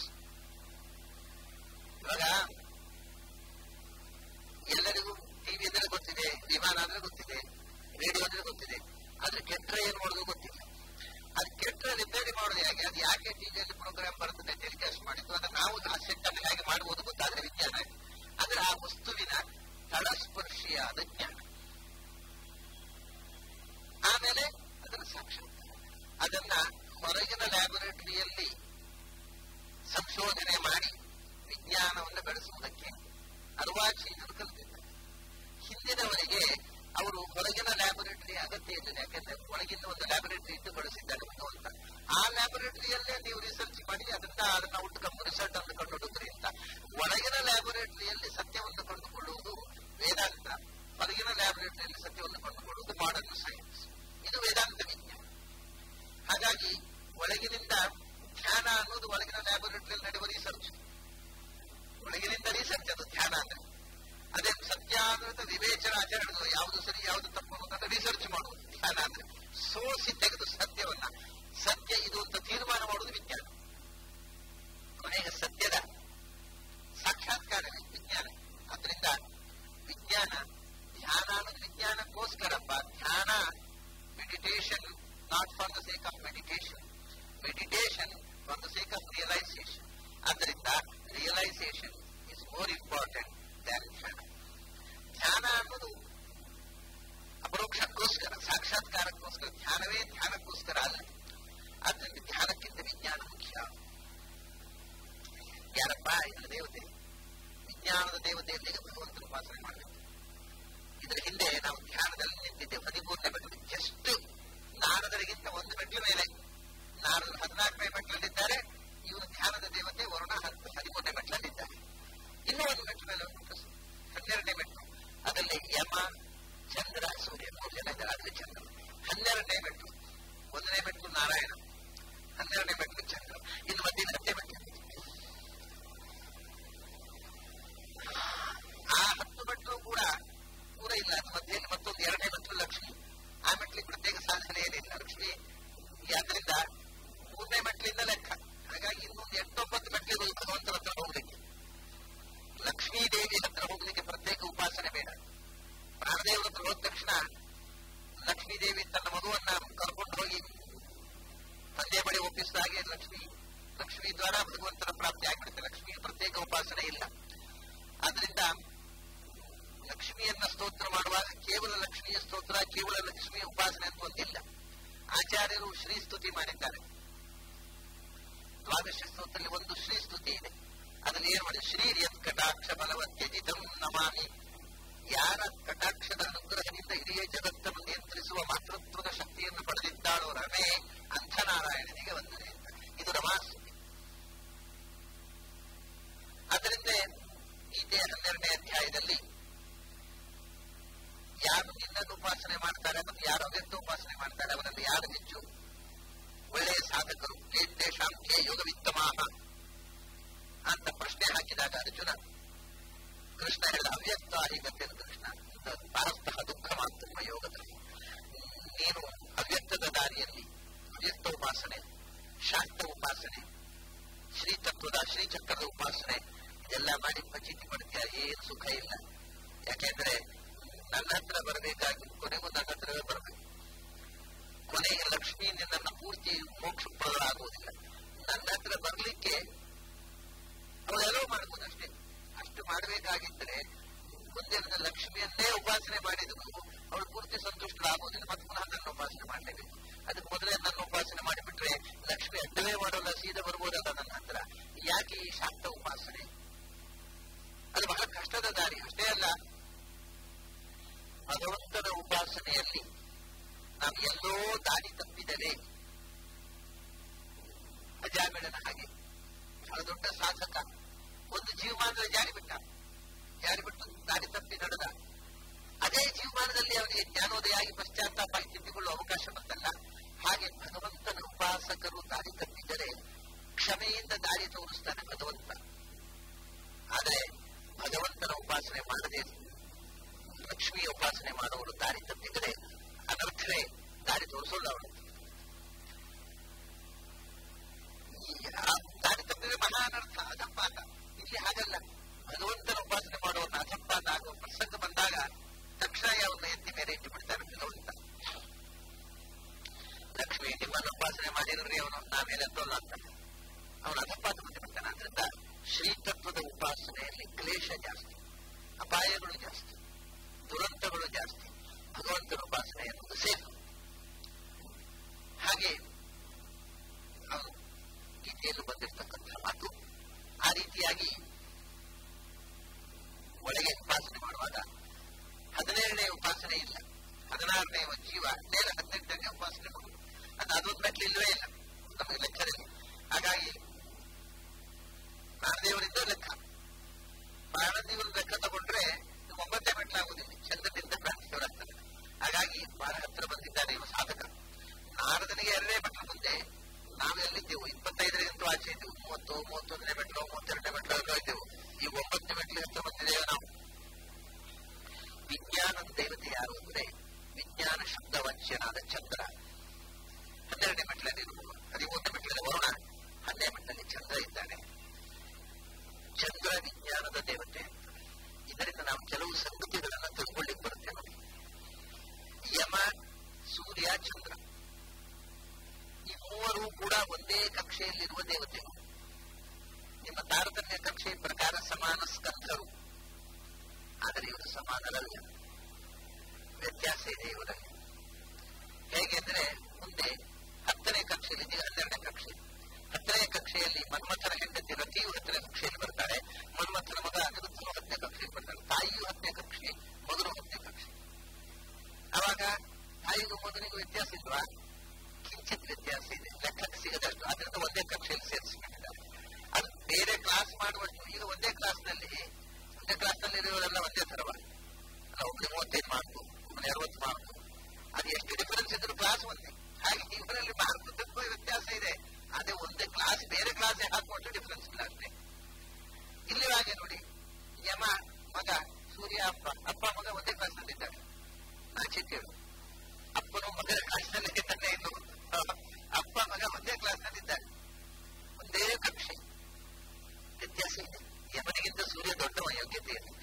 ಇವಾಗ ಎಲ್ಲರಿಗೂ ಟಿವಿ ಅಂದ್ರೆ ಗೊತ್ತಿದೆ ವಿಮಾನ ಅಂದ್ರೆ ಗೊತ್ತಿದೆ ರೇಡಿಯೋ ಅಂದ್ರೆ ಗೊತ್ತಿದೆ ಆದ್ರೆ ಕೆಟ್ಟರೆ ಏನ್ ಮಾಡೋದು ಗೊತ್ತಿಲ್ಲ ಅದು ಕೆಟ್ಟರೆ ರಿಪೇರಿ ಮಾಡೋದು ಹೇಗೆ ಅದು ಯಾಕೆ ಟಿವಿಯಲ್ಲಿ ಪ್ರೋಗ್ರಾಮ್ ಬರ್ತದೆ ಟೆಲಿಕಾಸ್ಟ್ ಮಾಡಿದ್ದು ಅದನ್ನ ನಾವು ಆ ಸೆಟ್ ಅನ್ನು ಹೇಗೆ ಮಾಡುವುದು ಗೊತ್ತಾದ್ರೆ ವಿಜ್ಞಾನ ಅಂದ್ರೆ ಆ ವಸ್ತುವಿನ ತಳಸ್ಪರ್ಶಿಯಾದ ಜ್ಞಾನ ಆಮೇಲೆ ಅದರ ಸಾಕ್ಷಾತ್ಕಾರ ಅದನ್ನ ಹೊರಗಿನ ಲ್ಯಾಬೊರೇಟರಿಯಲ್ಲಿ ಸಂಶೋಧನೆ ಮಾಡಿ ವಿಜ್ಞಾನವನ್ನು ಬೆಳೆಸುವುದಕ್ಕೆ ಅರ್ವಾಚೀನರು ಕಲಿತಿದ್ದಾರೆ ಹಿಂದಿನವರಿಗೆ ಅವರು ಹೊರಗಿನ ಲ್ಯಾಬೊರೇಟರಿ ಅಗತ್ಯ ಇದ್ದಿದೆ ಯಾಕೆಂದ್ರೆ ಒಳಗಿನ ಒಂದು ಲ್ಯಾಬೊರೇಟರಿ ಇಟ್ಟು ಬಳಸಿದ್ದಾರೆ ಭಗವಂತ ಆ ಲ್ಯಾಬೊರೇಟರಿಯಲ್ಲೇ ನೀವು ರಿಸರ್ಚ್ ಮಾಡಿ ಅದರಿಂದ ಅದನ್ನ ಉಟ್ಕೊಂಡು ರಿಸಲ್ಟ್ ಅನ್ನು ಕಂಡುಹಿಡಿದ್ರಿಂದ ಒಳಗಿನ ಲ್ಯಾಬೊರೇಟರಿಯಲ್ಲಿ ಸತ್ಯವನ್ನು ಕಂಡುಕೊಳ್ಳುವುದು ವೇದಾಂತ ಹೊರಗಿನ ಲ್ಯಾಬೊರೇಟರಿಯಲ್ಲಿ ಸತ್ಯವನ್ನು ಕಂಡುಕೊಳ್ಳುವುದು ಮಾಡರ್ನ್ ಸೈನ್ಸ್ ಇದು ವೇದಾಂತ ವಿಜ್ಞಾನ ಹಾಗಾಗಿ ಒಳಗಿನಿಂದ ಧ್ಯಾನ ಅನ್ನೋದು ಒಳಗಿನ ಲ್ಯಾಬೊರೇಟರಿಯಲ್ಲಿ ನಡೆಯುವ ರಿಸರ್ಚ್ ಒಳಗಿನಿಂದ ರಿಸರ್ಚ್ ಅದು ಧ್ಯಾನ ಅಂದ್ರೆ ಅದೇ ಸತ್ಯಾನೃತ ವಿವೇಚನ ಆಚರಣೆ ಯಾವುದು ಸರಿ ಯಾವುದು ತಪ್ಪು ಅನ್ನೋದನ್ನ ರಿಸರ್ಚ್ ಮಾಡುವುದು ಧ್ಯಾನ ಅಂದ್ರೆ ಸೋಸಿ ತೆಗೆದು ಸತ್ಯವನ್ನ ಸತ್ಯ ಇದು ಅಂತ ತೀರ್ಮಾನ ಮಾಡುವುದು ವಿಜ್ಞಾನ ಕೊನೆಗೆ ಸತ್ಯದ ಸಾಕ್ಷಾತ್ಕಾರವೇ ವಿಜ್ಞಾನ ಅದರಿಂದ ವಿಜ್ಞಾನ ಧ್ಯಾನ ಅನ್ನೋದು ವಿಜ್ಞಾನಕ್ಕೋಸ್ಕರಪ್ಪ ಧ್ಯಾನ meditation not for the sake of meditation meditation for the sake of realisation ಆದ್ದರಿಂದ ರಿಯಲೈಸೇಷನ್ ಇಸ್ ಮೋರ್ ಇಂಪಾರ್ಟೆಂಟ್ ಧ್ಯಾನ ಧ್ಯಾನ ಅನ್ನೋದು ಅಪರೋಕ್ಷಕ್ಕೋಸ್ಕರ ಸಾಕ್ಷಾತ್ಕಾರಕ್ಕೋಸ್ಕರ ಧ್ಯಾನವೇ ಧ್ಯಾನಕ್ಕೋಸ್ಕರ ಅಲ್ಲ ಆದ್ದರಿಂದ ಧ್ಯಾನಕ್ಕಿಂತ ವಿಜ್ಞಾನ ಮುಖ್ಯ ಯಾರಪ್ಪ ಇದರ ದೇವತೆ ವಿಜ್ಞಾನದ ದೇವತೆಯಲ್ಲಿ ಭಗವಂತನ ಉಪಾಸನೆ ಮಾಡಬೇಕು ಇದರ ಹಿಂದೆ ನಾವು ಧ್ಯಾನದಲ್ಲಿ ನಿಂತಿದ್ದೇವೆ ಹದಿಮೂರನೇ ಮೆಟ್ಲು ಜಸ್ಟ್ ನಾರದರಿಗಿಂತ ಒಂದು ಮೆಟ್ಲು ಮೇಲೆ ನಾರದರು ಹದಿನಾಲ್ಕನೇ ಮೆಟ್ಲಲ್ಲಿದ್ದಾರೆ ಇವರು ಧ್ಯಾನದ ದೇವತೆ ವರುಣ ಹದಿಮೂರನೇ ಮೆಟ್ಲಲ್ಲಿದ್ದಾರೆ ಇನ್ನೂ ಒಂದು ಮೆಟ್ಲು ಮೇಲೆ ಉಂಟು ಹನ್ನೆರಡನೇ ಮೆಟ್ಲು ಅದರಲ್ಲಿ ಯಮ ಚಂದ್ರ ಸೂರ್ಯ ಮೂರು ಜನ ಇದ್ದಾರೆ ಅದರಲ್ಲಿ ಚಂದ್ರ ಹನ್ನೆರಡನೇ ಮೆಟ್ಲು ಒಂದನೇ ಮೆಟ್ಲು ನಾರಾಯಣ ಹನ್ನೆರಡನೇ ಮೆಟ್ಲು ಚಂದ್ರ ಇನ್ನು ಮಧ್ಯದ ಹತ್ತನೇ ಮೆಟ್ಲು ಆ ಹತ್ತು ಮೆಟ್ಲು ಕೂಡ ಪೂರ ಇಲ್ಲ ಅದು ಮಧ್ಯೆಯಲ್ಲಿ ಮತ್ತೊಂದು ಎರಡನೇ ಮೆಟ್ಲು ಲಕ್ಷ್ಮಿ ಆ ಮೆಟ್ಲಿಗೆ ಪ್ರತ್ಯೇಕ ಸಾಧನೆ ಏನಿಲ್ಲ ಲಕ್ಷ್ಮಿ ಯಾದ್ರಿಂದ ಮೂರನೇ ಮೆಟ್ಲಿಂದ ಲೆಕ್ಕ ಹಾಗಾಗಿ ಇನ್ನೊಂದು ಎಂಟೊಂಬತ್ತು ಮೆಟ್ಲಿಗೆ ಭಗವಂತನ ಹತ್ರ ಹೋಗ್ಲಿಕ್ಕೆ ಲಕ್ಷ್ಮೀ ದೇವಿ ಹತ್ರ ಹೋಗ್ಲಿಕ್ಕೆ ಪ್ರತ್ಯೇಕ ಉಪಾಸನೆ ಬೇಡ ಪ್ರಾಣದೇವರ ಹತ್ರ ಹೋದ ತಕ್ಷಣ ಲಕ್ಷ್ಮೀ ದೇವಿ ತನ್ನ ಮಗುವನ್ನ ಕರ್ಕೊಂಡು ಹೋಗಿ ತಂದೆ ಬಳಿ ಒಪ್ಪಿಸಿದ ಹಾಗೆ ಲಕ್ಷ್ಮಿ ಲಕ್ಷ್ಮಿ ದ್ವಾರ ಭಗವಂತನ ಪ್ರಾಪ್ತಿ ಆಗಿಬಿಡುತ್ತೆ ಲಕ್ಷ್ಮಿಗೆ ಪ್ರತ್ಯೇಕ ಉಪಾಸನೆ ಇಲ್ಲ ಆದ್ರಿಂದ ಲಕ್ಷ್ಮಿಯನ್ನ ಸ್ತೋತ್ರ ಮಾಡುವಾಗ ಕೇವಲ ಲಕ್ಷ್ಮಿಯ ಸ್ತೋತ್ರ ಕೇವಲ ಲಕ್ಷ್ಮಿಯ ಉಪಾಸನೆ ಅಂತ ಒಂದಿಲ್ಲ ಆಚಾರ್ಯರು ಶ್ರೀ ಸ್ತುತಿ ಮಾಡಿದ್ದಾರೆ ದ್ವಾದಶ ಸ್ತೋತ್ರದಲ್ಲಿ ಒಂದು ಶ್ರೀ ಸ್ತುತಿ ಇದೆ ಅದ್ರಲ್ಲಿ ಏನ್ ಮಾಡಿ ಶ್ರೀ ಯತ್ ಕಟಾಕ್ಷ ಬಲವತ್ಯಜಿತಂ ನಮಾಮಿ ಯಾರ ಕಟಾಕ್ಷದ ಅನುಗ್ರಹದಿಂದ ಇಡೀ ಜಗತ್ತನ್ನು ನಿಯಂತ್ರಿಸುವ ಮಾತೃತ್ವದ ಶಕ್ತಿಯನ್ನು ಪಡೆದಿದ್ದಾಳೋ ರಮೆ ಅಂಥ ನಾರಾಯಣನಿಗೆ ವಂದನೆ ಅಂತ ಇದು ರಮಾಸ್ತುತಿ ಅದರಿಂದ ಗೀತೆಯ ಹನ್ನೆರಡನೇ ಅಧ್ಯಾಯದಲ್ಲಿ ಯಾರು ನಿನ್ನನ್ನು ಉಪಾಸನೆ ಮಾಡ್ತಾರೆ ಮತ್ತು ಯಾರು ಅವ್ಯಕ್ತ ಉಪಾಸನೆ ಮಾಡ್ತಾರೆ ಅವರಲ್ಲಿ ಯಾರು ಹೆಚ್ಚು ಒಳ್ಳೆಯ ಸಾಧಕರು ಕೇಶಾಂ ಕೇ ಯೋಗವಿತ್ತಮಾಹ ಅಂತ ಪ್ರಶ್ನೆ ಹಾಕಿದಾಗ ಅರ್ಜುನ ಕೃಷ್ಣ ಹೇಳಿದ ಅವ್ಯಕ್ತ ಹೀಗತ್ತೇನು ಕೃಷ್ಣ ಪಾರಸ್ತಃ ದುಃಖ ಮಾತ್ರ ಯೋಗದಲ್ಲಿ ನೀನು ಅವ್ಯಕ್ತದ ದಾರಿಯಲ್ಲಿ ಅವ್ಯಕ್ತ ಉಪಾಸನೆ ಶಾಕ್ತ ಉಪಾಸನೆ ಶ್ರೀತತ್ವದ ಶ್ರೀಚಕ್ರದ ಉಪಾಸನೆ ಇದೆಲ್ಲ ಮಾಡಿ ಪ್ರಚಿತಿ ಪಡ್ತೀಯ ಏನು ಸುಖ ಇಲ್ಲ ಯಾಕೆಂದ್ರೆ ನನ್ನ ಹತ್ರ ಬರಬೇಕಾಗಿ ಕೊನೆಗೂ ನನ್ನ ಹತ್ರವೇ ಬರಬೇಕು ಕೊನೆಗೆ ಲಕ್ಷ್ಮಿ ನನ್ನ ಪೂರ್ತಿ ಮೋಕ್ಷಪ್ರದರಾಗುವುದಿಲ್ಲ ನನ್ನ ಹತ್ರ ಬರ್ಲಿಕ್ಕೆ ಅವಳೆಲ್ಲೋ ಮಾಡ್ಬೋದು ಅಷ್ಟೇ ಅಷ್ಟು ಮಾಡಬೇಕಾಗಿದ್ದರೆ ಮುಂದಿನ ಲಕ್ಷ್ಮಿಯನ್ನೇ ಉಪಾಸನೆ ಮಾಡಿದ್ರು ಅವಳು ಪೂರ್ತಿ ಸಂತುಷ್ಟರಾಗುವುದಿಲ್ಲ ಮತ್ತೆ ಪುನಃ ನನ್ನ ಉಪಾಸನೆ ಮಾಡಲೇಬೇಕು ಅದಕ್ಕೆ ಮೊದಲೇ ನನ್ನ ಉಪಾಸನೆ ಮಾಡಿಬಿಟ್ರೆ ಲಕ್ಷ್ಮಿ ಅಡ್ಡವೇ ಮಾಡೋಲ್ಲ ಸೀದಾ ಬರ್ಬೋದಲ್ಲ ನನ್ನ ಹತ್ರ ಯಾಕೆ ಈ ಶಾಕ್ತ ಉಪಾಸನೆ ಅದು ಬಹಳ ಕಷ್ಟದ ದಾರಿ ಅಷ್ಟೇ ಅಲ್ಲ ಭಗವಂತನ ಉಪಾಸನೆಯಲ್ಲಿ ನಾವು ಎಲ್ಲೋ ದಾರಿ ತಪ್ಪಿದರೆ ಅಜಾಮಿಳನ ಹಾಗೆ ಬಹಳ ದೊಡ್ಡ ಸಾಧಕ ಒಂದು ಜೀವಮಾನದಲ್ಲಿ ಜಾರಿ ಬಿಟ್ಟ ಜಾರಿ ಬಿಟ್ಟು ದಾರಿ ತಪ್ಪಿ ನಡೆದ ಅದೇ ಜೀವಮಾನದಲ್ಲಿ ಅವನಿಗೆ ಜ್ಞಾನೋದಯ ಆಗಿ ಪಶ್ಚಾತ್ತಾಪ ಆಗಿ ತಿದ್ದುಕೊಳ್ಳುವ ಅವಕಾಶ ಬಂತಲ್ಲ ಹಾಗೆ ಭಗವಂತನ ಉಪಾಸಕರು ದಾರಿ ತಪ್ಪಿದರೆ ಕ್ಷಮೆಯಿಂದ ದಾರಿ ತೋರಿಸ್ತಾನೆ ಭಗವಂತ ಆದರೆ ಭಗವಂತನ ಉಪಾಸನೆ ಮಾಡದೆ ಲಕ್ಷ್ಮಿಯ ಉಪಾಸನೆ ಮಾಡುವವರು ದಾರಿ ತಪ್ಪಿದರೆ ಅನರ್ಥವೇ ದಾರಿ ತೋರಿಸೋಲ್ಲ ಅವಳು ದಾರಿ ತಪ್ಪಿದ್ರೆ ಮಹಾ ಅನರ್ಥ ಅಧಪಾತ ಇಲ್ಲಿ ಹಾಗಲ್ಲ ಭಗವಂತನ ಉಪಾಸನೆ ಮಾಡುವನ್ನ ಅಧಪಾತ ಆಗುವ ಪ್ರಸಂಗ ಬಂದಾಗ ತಕ್ಷಣ ಅವನ್ನ ಎತ್ತಿ ಮೇಲೆ ಇಟ್ಟು ಬಿಡ್ತಾನೆ ಭಗವಂತ ಲಕ್ಷ್ಮಿ ನಿಮ್ಮನ್ನು ಉಪಾಸನೆ ಮಾಡಿದ್ರೆ ಅವನು ನಾವೇಲೆ ತೋಲ್ಲ ಅಂತಾನೆ ಅವನು ಅಧಪಾತ ಬಂದು ಬಿಡ್ತಾನೆ ಆದ್ರಿಂದ ಶ್ರೀತತ್ವದ ಉಪಾಸನೆಯಲ್ಲಿ ಕ್ಲೇಶ ಜಾಸ್ತಿ ಅಪಾಯಗಳು ಜಾಸ್ತಿ ದುರಂತಗಳು ಜಾಸ್ತಿ ಭಗವಂತನ ಉಪಾಸನೆ ಎನ್ನುವುದು ಸೇಫ್ ಹಾಗೆ ಗೀತೆಯಲ್ಲೂ ಬಂದಿರತಕ್ಕಂತಹ ಮಾತು ಆ ರೀತಿಯಾಗಿ ಒಳಗೆ ಉಪಾಸನೆ ಮಾಡುವಾಗ ಹದಿನೇಳನೇ ಉಪಾಸನೆ ಇಲ್ಲ ಹದಿನಾರನೇ ಜೀವ ನೇರ ಹದಿನೆಂಟನೇ ಉಪಾಸನೆ ಮಾಡುವುದು ಅದು ಅದೊಂದು ಮೆಟ್ಲು ಇಲ್ಲವೇ ಇಲ್ಲ ನಮಗೆ ಲೆಕ್ಕದಲ್ಲಿ ಹಾಗಾಗಿ ನಾರದೇವರಿಂದ ಲೆಕ್ಕ ಪ್ರಾಣದೇವರ ಲೆಕ್ಕ ತಗೊಂಡ್ರೆ ಒಂಬತ್ತೇ ಮೆಟ್ಲಾಗುವುದಿಲ್ಲ ಚಂದ್ರನಿಂದ ಪ್ರಾಣದೇವರಾಗ್ತದೆ ಹಾಗಾಗಿ ಬಹಳ ಹತ್ರ ಬಂದಿದ್ದಾನೆ ಇವ ಸಾಧಕ ನಾರದನಿಗೆ ಎರಡನೇ ಮೆಟ್ಲು ಮುಂದೆ ನಾವು ಎಲ್ಲಿದ್ದೆವು ಇಪ್ಪತ್ತೈದರಿಗಿಂತ ಆಚೆ ಇದ್ದೆವು ಮೂವತ್ತು ಮೂವತ್ತೊಂದನೇ ಮೆಟ್ಲು ಮೂವತ್ತೆರಡನೇ ಮೆಟ್ಲು ಎಲ್ಲೋ ಇದ್ದೆವು ಈ ಒಂಬತ್ತನೇ ಮೆಟ್ಲು ಹತ್ರ ಬಂದಿದ್ದೇವೆ ನಾವು ವಿಜ್ಞಾನದ ದೇವತೆ ಯಾರು ಅಂದ್ರೆ ವಿಜ್ಞಾನ ಶಬ್ದವಾಚ್ಯನಾದ ಚಂದ್ರ ಹನ್ನೆರಡನೇ ಮೆಟ್ಲಲ್ಲಿ ಹದಿಮೂರನೇ ಮೆಟ್ಲಲ್ಲಿ ವರುಣ ಹನ್ನೆರಡನೇ ಮೆಟ್ಲಲ್ಲಿ ಚಂದ್ರ ಇದ್ದಾನೆ ಚಂದ್ರ ವಿಜ್ಞಾನದ ದೇವತೆ ಇದರಿಂದ ನಾವು ಕೆಲವು ಸಂಗತಿಗಳನ್ನು ತಿಳ್ಕೊಳ್ಳಿಕ್ಕೆ ಬರುತ್ತೆ ನೋಡಿ ಯಮ ಸೂರ್ಯ ಚಂದ್ರ ಈ ಮೂವರು ಕೂಡ ಒಂದೇ ಕಕ್ಷೆಯಲ್ಲಿರುವ ದೇವತೆಗಳು ನಿಮ್ಮ ತಾರತಮ್ಯ ಕಕ್ಷೆ ಪ್ರಕಾರ ಸಮಾನ ಸ್ಕಂಧರು ಆದರೆ ಇವರು ಸಮಾನರಲ್ಲ ವ್ಯತ್ಯಾಸ ಇದೆ ಇವರಲ್ಲಿ ಹೇಗೆಂದ್ರೆ ಮುಂದೆ ಹತ್ತನೇ ಕಕ್ಷೆಯಲ್ಲಿ ತಾಯಿಗೂ ಮಗನಿಗೂ ವ್ಯತ್ಯಾಸ ಇಲ್ವಾ ಕಿಂಚಿತ್ ವ್ಯತ್ಯಾಸ ಇದೆ ಲೆಕ್ಕಕ್ಕೆ ಸಿಗದಷ್ಟು ಅದರಿಂದ ಒಂದೇ ಕಕ್ಷೆಯಲ್ಲಿ ಸೇರಿಸಿಬಿಟ್ಟಿದ್ದಾರೆ ಅದು ಬೇರೆ ಕ್ಲಾಸ್ ಮಾಡುವಷ್ಟು ಈಗ ಒಂದೇ ಕ್ಲಾಸ್ನಲ್ಲಿ ಒಂದೇ ಕ್ಲಾಸ್ನಲ್ಲಿ ಇರುವವರೆಲ್ಲ ಒಂದೇ ತರವ ಅಲ್ಲ ಒಬ್ಬರಿಗೆ ಮೂವತ್ತೈದು ಮಾರ್ಕು ಒಬ್ಬರಿಗೆ ಅರವತ್ತು ಮಾರ್ಕು ಅದು ಎಷ್ಟು ಡಿಫರೆನ್ಸ್ ಇದ್ರು ಕ್ಲಾಸ್ ಒಂದೇ ಹಾಗೆ ಇವರಲ್ಲಿ ಮಾರ್ಕ್ ತುಂಬ ವ್ಯತ್ಯಾಸ ಇದೆ ಅದೇ ಒಂದೇ ಕ್ಲಾಸ್ ಬೇರೆ ಕ್ಲಾಸ್ ಹಾಕೊಟ್ಟು ಡಿಫರೆನ್ಸ್ ಇಲ್ಲ ಅಷ್ಟೇ ಇಲ್ಲಿ ಹಾಗೆ ನೋಡಿ ಯಮ ಮಗ ಸೂರ್ಯ ಅಪ್ಪ ಅಪ್ಪ ಮಗ ಒಂದೇ ಕ್ಲಾಸ್ ನಲ್ಲಿದ್ದಾರೆ ಆಚೆ ಕೇಳು ಅಪ್ಪನು ಮಗನ ಕ್ಲಾಸ್ನಲ್ಲಿ ಇದ್ದಾನೆ ಇನ್ನು ಅಪ್ಪ ಮಗ ಒಂದೇ ಕ್ಲಾಸ್ ನಲ್ಲಿದ್ದಾರೆ ಒಂದೇ ಕಕ್ಷೆ ವ್ಯತ್ಯಾಸ ಇದೆ ಯಮನಿಗಿಂತ ಸೂರ್ಯ ದೊಡ್ಡ ಯೋಗ್ಯತೆ ಇದೆ